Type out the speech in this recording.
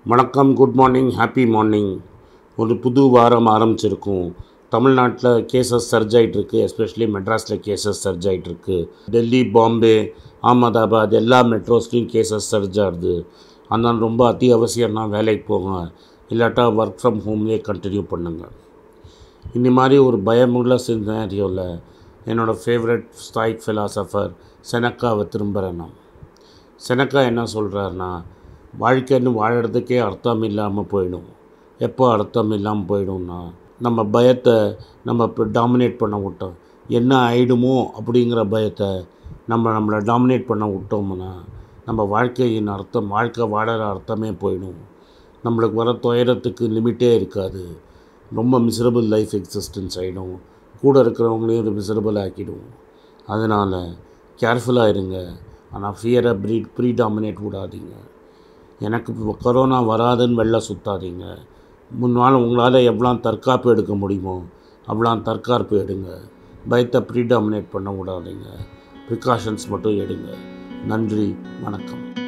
வணக்கம் good morning happy morning ஒரு புது வாரம் ஆரம்பிச்சிருக்கும் தமிழ்நாட்டில் கேசஸ் சர்ஜ் ஆகிட்டுருக்கு எஸ்பெஷலி மெட்ராஸில் கேசஸ் சர்ஜ் ஆகிட்டுருக்கு டெல்லி பாம்பே அகமதாபாத் எல்லா மெட்ரோஸ்லையும் கேசஸ் சர்ஜ் ஆகுது அதனால் ரொம்ப அத்தியாவசியம்னா வேலைக்கு போங்க இல்லாட்டா ஒர்க் ஃப்ரம் ஹோம்லேயே கண்டினியூ பண்ணுங்கள் இந்த மாதிரி ஒரு பயமுள்ள சினாரியோவில் என்னோடய ஃபேவரட் ஸ்டாய்க் ஃபிலாசபர் செனக்காவை திரும்புகிறேன் நான் செனக்கா என்ன சொல்கிறாருன்னா வாழ்க்கைன்னு வாழறதுக்கே அர்த்தம் இல்லாமல் போயிடும் எப்போ அர்த்தம் இல்லாமல் போயிடும்னா நம்ம பயத்தை நம்ம இப்போ டாமினேட் பண்ண விட்டோம் என்ன ஆயிடுமோ அப்படிங்கிற பயத்தை நம்ம நம்மளை டாமினேட் பண்ண விட்டோம்னா நம்ம வாழ்க்கையின் அர்த்தம் வாழ்க்கை வாழற அர்த்தமே போயிடும் நம்மளுக்கு வர துயரத்துக்கு லிமிட்டே இருக்காது ரொம்ப மிசரபிள் லைஃப் எக்ஸிஸ்டன்ஸ் ஆகிடும் கூட இருக்கிறவங்களையும் ஒரு மிசரபிள் ஆக்கிடும் அதனால் கேர்ஃபுல்லாக இருங்க ஆனால் ஃபியரை ப்ரீ ப்ரீ டாமினேட் விடாதீங்க எனக்கு இப்போ கொரோனா வராதுன்னு வெளில சுற்றாதீங்க முன்னால் உங்களால் எவ்வளோ தற்காப்பு எடுக்க முடியுமோ அவ்வளோ தற்காப்பு எடுங்க பயத்தை ப்ரீ டாமினேட் பண்ண விடாதீங்க ப்ரிகாஷன்ஸ் மட்டும் எடுங்க நன்றி வணக்கம்